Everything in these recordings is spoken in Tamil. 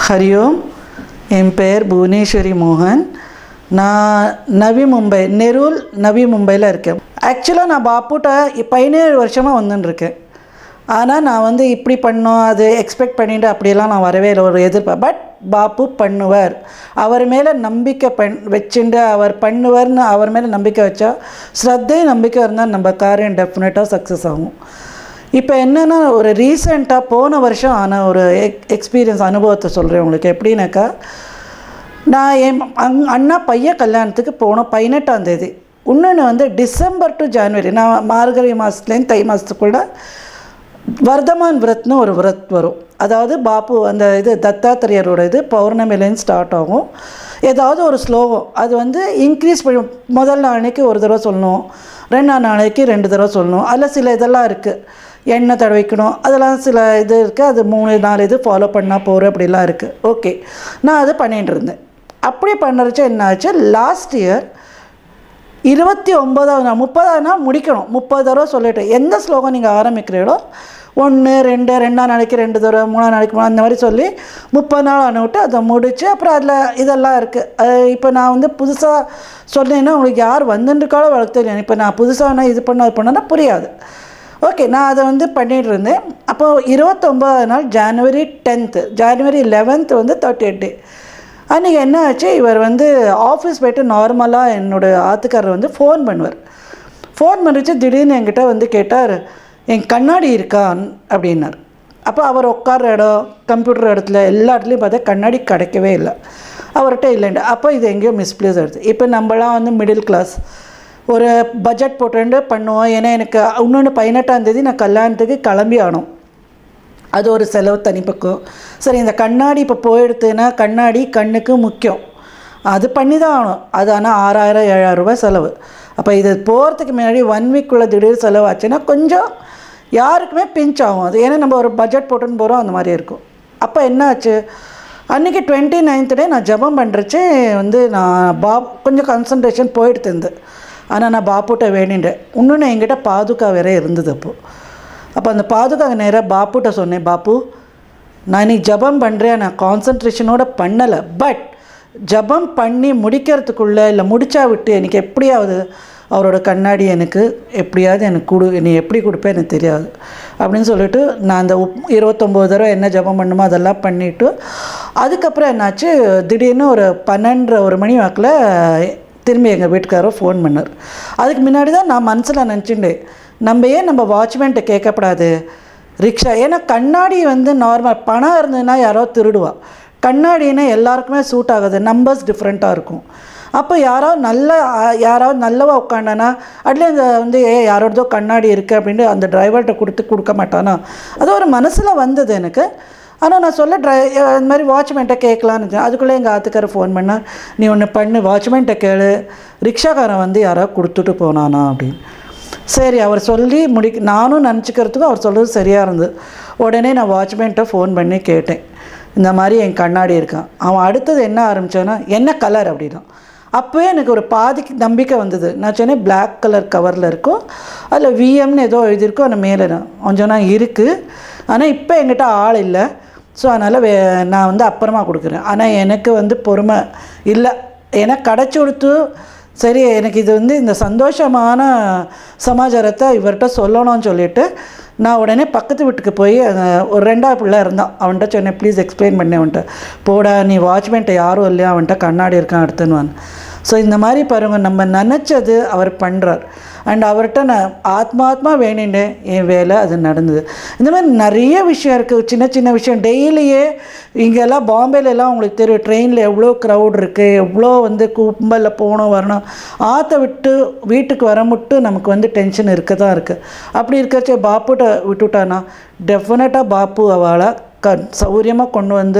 ஹரி ஓம் என் பெயர் புவனேஸ்வரி மோகன் நான் நவி மும்பை நெரூல் நவி மும்பையில் இருக்கேன் ஆக்சுவலாக நான் பாப்புட்ட பதினேழு வருஷமாக வந்துன்னு இருக்கேன் ஆனால் நான் வந்து இப்படி பண்ணோம் அது எக்ஸ்பெக்ட் பண்ணிட்டு அப்படியெல்லாம் நான் வரவே இல்லை ஒரு எதிர்ப்பு பட் பாப்பு பண்ணுவார் அவர் மேலே நம்பிக்கை பண் வச்சுட்டு அவர் பண்ணுவார்னு அவர் மேலே நம்பிக்கை வச்சா ஸ்ரத்தை நம்பிக்கை இருந்தால் நம்ம காரியம் டெஃபினட்டாக சக்ஸஸ் ஆகும் இப்போ என்னென்னா ஒரு ரீசெண்டாக போன வருஷம் ஆன ஒரு எக் எக்ஸ்பீரியன்ஸ் அனுபவத்தை சொல்கிறேன் உங்களுக்கு எப்படின்னாக்கா நான் என் அங் அண்ணா பையன் கல்யாணத்துக்கு போனோம் பதினெட்டாம் தேதி இன்னொன்று வந்து டிசம்பர் டு ஜனவரி நான் மார்கழி மாதத்துலேருந்து தை மாதத்துக்குள்ள வர்தமான் விரத்னு ஒரு விரத் வரும் அதாவது பாப்பு அந்த இது தத்தாத்திரையரோட இது பௌர்ணமிலேருந்து ஸ்டார்ட் ஆகும் ஏதாவது ஒரு ஸ்லோகம் அது வந்து இன்க்ரீஸ் பண்ணி முதல் நாளைக்கு ஒரு தடவை சொல்லணும் ரெண்டாம் நாளைக்கு ரெண்டு தடவை சொல்லணும் அதில் சில இதெல்லாம் இருக்குது எண்ணெய் தடவிக்கணும் அதெல்லாம் சில இது இருக்குது அது மூணு நாலு இது ஃபாலோ பண்ணால் போகிற அப்படிலாம் இருக்குது ஓகே நான் அது பண்ணிகிட்டு இருந்தேன் அப்படி பண்ணுறச்ச என்ன ஆச்சு லாஸ்ட் இயர் இருபத்தி ஒம்பதாவது நாள் முப்பதாவது நாள் முடிக்கணும் முப்பது தடவை சொல்லிட்டு எந்த ஸ்லோகம் நீங்கள் ஆரம்பிக்கிறீங்களோ ஒன்று ரெண்டு ரெண்டாம் நாளைக்கு ரெண்டு தடவை மூணாம் நாளைக்கு மூணு அந்த மாதிரி சொல்லி முப்பது நாள் அனுவிட்டு அதை முடித்து அப்புறம் அதில் இதெல்லாம் இருக்குது இப்போ நான் வந்து புதுசாக சொன்னேன்னா உங்களுக்கு யார் வந்துருக்காலோ வளர்த்து தெரியும் இப்போ நான் புதுசாக இது பண்ண அது பண்ணனா புரியாது ஓகே நான் அதை வந்து பண்ணிகிட்டு இருந்தேன் அப்போது இருபத்தொம்பதாவது நாள் ஜான்வரி டென்த்து ஜான்வரி லெவன்த்து வந்து தேர்ட்டி எயிட் டே அன்றைக்கி என்ன ஆச்சு இவர் வந்து ஆஃபீஸ் போய்ட்டு நார்மலாக என்னோடய ஆத்துக்காரர் வந்து ஃபோன் பண்ணுவார் ஃபோன் பண்ணிச்சு திடீர்னு என்கிட்ட வந்து கேட்டார் என் கண்ணாடி இருக்கா அப்படின்னார் அப்போ அவர் உட்கார்ற இடம் கம்ப்யூட்டர் இடத்துல எல்லா இடத்துலையும் பார்த்தா கண்ணாடி கிடைக்கவே இல்லை அவர்கிட்ட இல்லைண்டு அப்போ இது எங்கேயோ மிஸ்பிளேஸ் ஆகிடுது இப்போ நம்மளாம் வந்து மிடில் கிளாஸ் ஒரு பட்ஜெட் போட்டுட்டு பண்ணுவோம் ஏன்னா எனக்கு இன்னொன்று பதினெட்டாம் தேதி நான் கல்யாணத்துக்கு கிளம்பி ஆனோம் அது ஒரு செலவு தனிப்பக்கம் சரி இந்த கண்ணாடி இப்போ போயிடுத்துன்னா கண்ணாடி கண்ணுக்கு முக்கியம் அது பண்ணி தான் ஆகணும் அது ஆனால் ஆறாயிரம் ஏழாயிரம் ரூபாய் செலவு அப்போ இது போகிறதுக்கு முன்னாடி ஒன் வீக்குள்ளே திடீர் செலவு ஆச்சுன்னா கொஞ்சம் யாருக்குமே பிஞ்ச் ஆகும் அது ஏன்னா நம்ம ஒரு பட்ஜெட் போட்டுன்னு போகிறோம் அந்த மாதிரி இருக்கும் அப்போ என்ன ஆச்சு அன்றைக்கி டுவெண்ட்டி நைன்த் டே நான் ஜபம் பண்ணுறச்சே வந்து நான் பா கொஞ்சம் கான்சன்ட்ரேஷன் போயிடுத்து இருந்து ஆனால் நான் பாப்புட்ட வேண்டின்றேன் இன்னொன்று என்கிட்ட பாதுகா வேற இருந்தது அப்போது அப்போ அந்த பாதுகாக்க நேராக பாப்புட்ட சொன்னேன் பாப்பு நான் இன்னைக்கு ஜபம் பண்ணுறேன் நான் கான்சன்ட்ரேஷனோட பண்ணலை பட் ஜபம் பண்ணி முடிக்கிறதுக்குள்ளே இல்லை முடிச்சா விட்டு எனக்கு எப்படியாவது அவரோட கண்ணாடி எனக்கு எப்படியாவது எனக்கு கொடு நீ எப்படி கொடுப்பேன் எனக்கு தெரியாது அப்படின்னு சொல்லிட்டு நான் அந்த உப் இருபத்தொம்போது தடவை என்ன ஜபம் பண்ணுமோ அதெல்லாம் பண்ணிவிட்டு அதுக்கப்புறம் என்னாச்சு திடீர்னு ஒரு பன்னெண்டரை ஒரு மணி வாக்கில் திரும்பி எங்கள் வீட்டுக்காரர் ஃபோன் பண்ணார் அதுக்கு முன்னாடி தான் நான் மனசில் நினச்சிட்டேன் நம்ம ஏன் நம்ம வாட்ச்மேன்ட்ட கேட்கப்படாது ரிக்ஷா ஏன்னா கண்ணாடி வந்து நார்மல் பணம் இருந்ததுன்னா யாரோ திருடுவா கண்ணாடினா எல்லாருக்குமே சூட் ஆகுது நம்பர்ஸ் டிஃப்ரெண்ட்டாக இருக்கும் அப்போ யாராவது நல்ல யாராவது நல்லவா உட்காண்டானா அட்லீஸ்ட் இந்த வந்து ஏ யாரோடதோ கண்ணாடி இருக்குது அப்படின்ட்டு அந்த டிரைவர்கிட்ட கொடுத்து கொடுக்க மாட்டானா அது ஒரு மனசில் வந்தது எனக்கு ஆனால் நான் சொல்ல ட்ரை இந்த மாதிரி வாட்ச்மேன்ட்ட கேட்கலான்னு அதுக்குள்ளே எங்கள் ஆத்துக்காரர் ஃபோன் பண்ணால் நீ ஒன்று பண்ணு வாட்ச்மேன்ட்ட கேளு ரிக்ஷாக்காரன் வந்து யாராவது கொடுத்துட்டு போனானா அப்படின்னு சரி அவர் சொல்லி முடி நானும் நினச்சிக்கிறதுக்கும் அவர் சொல்கிறது சரியாக இருந்தது உடனே நான் வாட்ச்மேன்ட்ட ஃபோன் பண்ணி கேட்டேன் இந்த மாதிரி என் கண்ணாடி இருக்கான் அவன் அடுத்தது என்ன ஆரம்பித்தான்னா என்ன கலர் அப்படின்னா அப்போவே எனக்கு ஒரு பாதிக்கு நம்பிக்கை வந்தது நான் சொன்னேன் பிளாக் கலர் கவரில் இருக்கும் அதில் விஎம்னு ஏதோ எழுதியிருக்கோ அந்த மேலே கொஞ்சம் நான் இருக்குது ஆனால் இப்போ என்கிட்ட ஆள் இல்லை ஸோ அதனால் வே நான் வந்து அப்புறமா கொடுக்குறேன் ஆனால் எனக்கு வந்து பொறுமை இல்லை ஏன்னா கிடச்சி கொடுத்து சரி எனக்கு இது வந்து இந்த சந்தோஷமான சமாச்சாரத்தை இவர்கிட்ட சொல்லணும்னு சொல்லிட்டு நான் உடனே பக்கத்து வீட்டுக்கு போய் ஒரு ரெண்டாவது பிள்ளை இருந்தான் அவன்கிட்ட சொன்னேன் ப்ளீஸ் எக்ஸ்பிளைன் பண்ணேன் அவன்கிட்ட போடா நீ வாட்ச்மேன்ட்ட யாரும் இல்லையா அவன்கிட்ட கண்ணாடி இருக்கான் எடுத்துன்னு ஸோ இந்த மாதிரி பாருங்கள் நம்ம நினச்சது அவர் பண்ணுறார் அண்ட் அவர்கிட்ட நான் ஆத்மாத்மா வேணிண்டேன் என் வேலை அது நடந்தது இந்த மாதிரி நிறைய விஷயம் இருக்குது சின்ன சின்ன விஷயம் டெய்லியே இங்கெல்லாம் பாம்பேலெல்லாம் உங்களுக்கு தெரியும் ட்ரெயினில் எவ்வளோ க்ரௌட் இருக்குது எவ்வளோ வந்து கும்பலில் போகணும் வரணும் ஆற்ற விட்டு வீட்டுக்கு வர மட்டும் நமக்கு வந்து டென்ஷன் இருக்க தான் இருக்குது அப்படி இருக்கிறச்ச பாப்புட்ட விட்டுட்டானா டெஃபினட்டாக பாப்பு அவளை க சௌரியமாக கொண்டு வந்து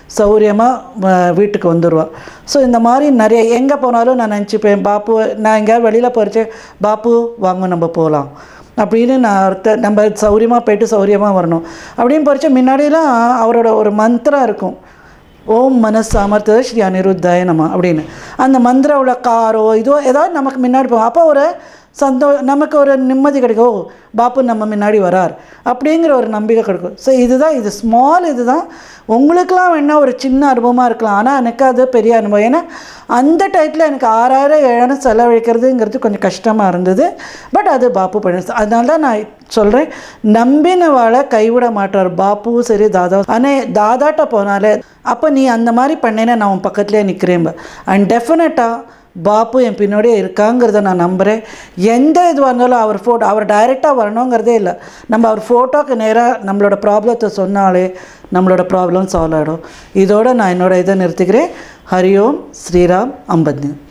சௌரியமாக வீட்டுக்கு வந்துடுவாள் ஸோ இந்த மாதிரி நிறைய எங்கே போனாலும் நான் நினச்சிப்பேன் பாப்பு நான் எங்கேயாவது வெளியில் போகிறச்சே பாப்பு வாங்க நம்ம போகலாம் அப்படின்னு நான் ஒருத்தர் நம்ம சௌரியமாக போயிட்டு சௌரியமாக வரணும் அப்படின்னு போகிறச்ச முன்னாடிலாம் அவரோட ஒரு மந்திரம் இருக்கும் ஓம் மனஸ் சாமர்த்த ஸ்ரீ அனிருத்தாய நம அப்படின்னு அந்த மந்திரம் உள்ள காரோ இதோ ஏதாவது நமக்கு முன்னாடி போகும் அப்போ ஒரு சந்தோ நமக்கு ஒரு நிம்மதி கிடைக்கும் ஓ பாப்பு நம்ம முன்னாடி வரார் அப்படிங்கிற ஒரு நம்பிக்கை கிடைக்கும் ஸோ இதுதான் இது ஸ்மால் இதுதான் உங்களுக்கெல்லாம் வேணால் ஒரு சின்ன அனுபவமாக இருக்கலாம் ஆனால் எனக்கு அது பெரிய அனுபவம் ஏன்னா அந்த டயத்தில் எனக்கு ஆறாயிரம் ஏழாயிரம் செலவழிக்கிறதுங்கிறது கொஞ்சம் கஷ்டமாக இருந்தது பட் அது பாப்பு பண்ணி அதனால தான் நான் சொல்கிறேன் நம்பினவாளை கைவிட மாட்டார் பாப்புவும் சரி தாதா ஆனால் தாதாட்ட போனாலே அப்போ நீ அந்த மாதிரி பண்ணேன்னா நான் உன் பக்கத்துலேயே நிற்கிறேன் அண்ட் டெஃபினட்டாக பாப்பு என் பின்னாடியே இருக்காங்கிறத நான் நம்புகிறேன் எந்த இதுவாக இருந்தாலும் அவர் ஃபோட்டோ அவர் டைரெக்டாக வரணுங்கிறதே இல்லை நம்ம அவர் ஃபோட்டோக்கு நேராக நம்மளோட ப்ராப்ளத்தை சொன்னாலே நம்மளோட ப்ராப்ளம் சால்வ் ஆகிடும் இதோட நான் என்னோட இதை நிறுத்திக்கிறேன் ஹரிஓம் ஸ்ரீராம் அம்பத்னி